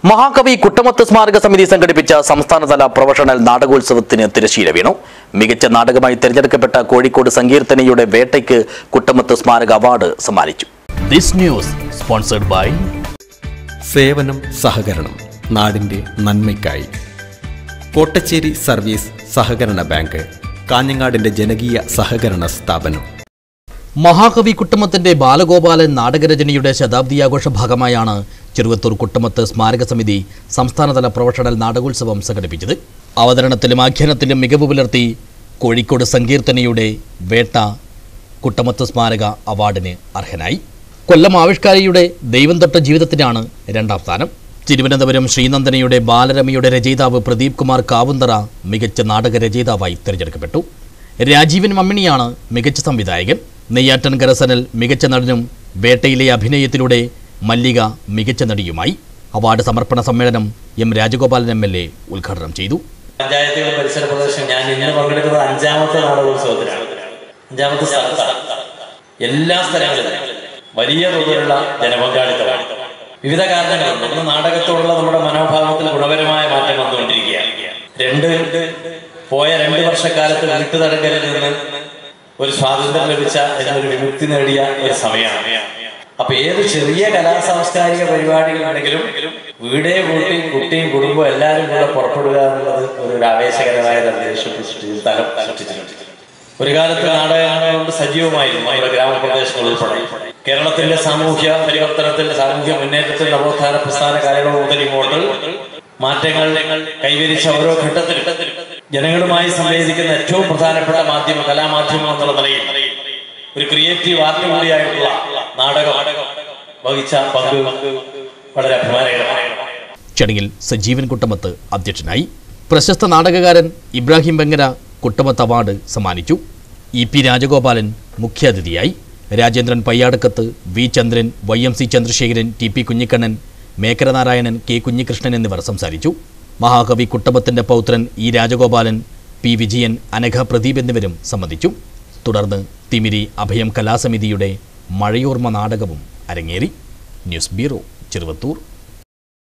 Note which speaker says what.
Speaker 1: മഹാകവി കുട്ടമത്ത് സ്മാരക സമിതി സംഘടിപ്പിച്ച സംസ്ഥാനതല പ്രൊഫഷണൽ നാടകോത്സവത്തിന് തിരശീല വീണു മികച്ച നാടകമായി തിരഞ്ഞെടുക്കപ്പെട്ട കോഴിക്കോട് സങ്കീർത്തനയുടെ വേട്ടയ്ക്ക് കുട്ടമത്ത് സ്മാരക അവാർഡ് സമ്മാനിച്ചു ദിസ് ന്യൂസ് സ്പോൺസർഡ് ബൈ
Speaker 2: സേവനം സഹകരണം നാടിൻ്റെ നന്മയ്ക്കായി കോട്ടച്ചേരി സർവീസ് സഹകരണ ബാങ്ക് കാഞ്ഞങ്ങാടിൻ്റെ ജനകീയ സഹകരണ സ്ഥാപനം
Speaker 1: മഹാകവി കുട്ടമത്തിന്റെ ബാലഗോപാലൻ നാടകരചനയുടെ ശതാബ്ദി ആഘോഷ ഭാഗമായാണ് ചെറുവത്തൂർ കുട്ടമത്ത് സ്മാരക സമിതി സംസ്ഥാനതല പ്രൊഫഷണൽ നാടകോത്സവം സംഘടിപ്പിച്ചത് അവതരണത്തിലും ആഖ്യാനത്തിലും മികവ് പുലർത്തി കോഴിക്കോട് സങ്കീർത്തനയുടെ വേട്ട കുട്ടമത്ത് സ്മാരക അവാർഡിന് അർഹനായി കൊല്ലം ആവിഷ്കാരിയുടെ ദൈവം തൊട്ട ജീവിതത്തിനാണ് രണ്ടാം സ്ഥാനം തിരുവനന്തപുരം ശ്രീനന്ദനയുടെ ബാലരമയുടെ രചയിതാവ് പ്രദീപ് കുമാർ കാവുന്തറ മികച്ച നാടക രചയിതാവായി തിരഞ്ഞെടുക്കപ്പെട്ടു രാജീവൻ മമ്മിണിയാണ് മികച്ച സംവിധായകൻ നെയ്യാറ്റൻകര സനൽ മികച്ച നടനും വേട്ടയിലെ അഭിനയത്തിലൂടെ മല്ലിക മികച്ച നടിയുമായി അവാർഡ് സമർപ്പണ സമ്മേളനം M Rajagopalan M L A ഉദ്ഘാടനം ചെയ്തു
Speaker 3: പഞ്ചായത്തുകളും പരിസര പ്രദേശം ഞാൻ ഇന്ന് പങ്കെടുക്കുന്നത് അഞ്ചാമത്തെ നാടകോത്സവത്തിലാണ് അഞ്ചാമത്തെ സ്ഥലത്താണ് എല്ലാ സ്ഥലങ്ങളിലും വലിയ തോതിലുള്ള ജനപങ്കാളിത്തമാണ് വിവിധ കാരണങ്ങളുണ്ട് ഒന്ന് നാടകത്തോടുള്ള നമ്മുടെ മനോഭാവത്തിൽ ഗുണപരമായ മാറ്റം വന്നുകൊണ്ടിരിക്കുകയാണ് രണ്ട് പോയ രണ്ട് വർഷക്കാലത്ത് വീട്ടുതടങ്കലിൽ നിന്ന് ഒരു സ്വാതന്ത്ര്യം ലഭിച്ച എന്നൊരു വിമുക്തി നേടിയ ഒരു സമയമാണ് അപ്പൊ ഏത് ചെറിയ കലാ സാംസ്കാരിക പരിപാടികളുണ്ടെങ്കിലും വീടേ കൂട്ടി കുട്ടിയും കുടുംബവും എല്ലാവരും കൂടെ പുറപ്പെടുക എന്നുള്ളത് ഒരു ആവേശകരമായ ഒരു അന്തരീക്ഷം സൃഷ്ടിച്ചു സ്ഥലം സൃഷ്ടിച്ചിട്ടുണ്ട് ഒരു കാലത്ത് നാടകങ്ങൾ കൊണ്ട് സജീവമായിരുന്നു നമ്മുടെ ഗ്രാമപ്രദേശങ്ങൾ ഉൾപ്പെടെ കേരളത്തിന്റെ സാമൂഹ്യ പരിവർത്തനത്തിന്റെ സാമൂഹ്യ മുന്നേറ്റത്തിന്റെ നവോത്ഥാന പ്രസ്ഥാന കാലങ്ങൾ മുതൽ ഇങ്ങോട്ട് മാറ്റങ്ങൾ കൈവരിച്ച ഓരോ ഘട്ടത്തിലും ജനങ്ങളുമായി സംവേദിക്കുന്ന ഏറ്റവും പ്രധാനപ്പെട്ട മാധ്യമ കലാമാധ്യമം എന്നുള്ള നിലയിൽ ഒരു ക്രിയേറ്റീവ് ആർട്ട് കൂടിയായിട്ടുള്ള നാടകം വഹിച്ച പങ്ക് വളരെ അഭിമാനകരമാണ്
Speaker 1: ചടങ്ങിൽ സജീവൻ കുട്ടമത്ത് അധ്യക്ഷനായി പ്രശസ്ത നാടകകാരൻ ഇബ്രാഹിം ബെങ്ങര കുട്ടമത്ത് അവാർഡ് സമ്മാനിച്ചു ഇ പി രാജഗോപാലൻ മുഖ്യാതിഥിയായി Rajendran Payyadakkath V Chandran Y M C Chandrasekharan T P Kunhikannan Mekkara Narayanan K Kunhikrishnan എന്നിവർ സംസാരിച്ചു മഹാകവി കുട്ടമത്തിന്റെ പൗത്രൻ ഇ രാജഗോപാലൻ പി വിജയൻ അനഘ പ്രദീപ് എന്നിവരും സംബന്ധിച്ചു തുടർന്ന് തിമിരി അഭയം കലാസമിതിയുടെ മഴയോർമ്മ നാടകവും അരങ്ങേറി ന്യൂസ് ബ്യൂറോ ചെറുവത്തൂർ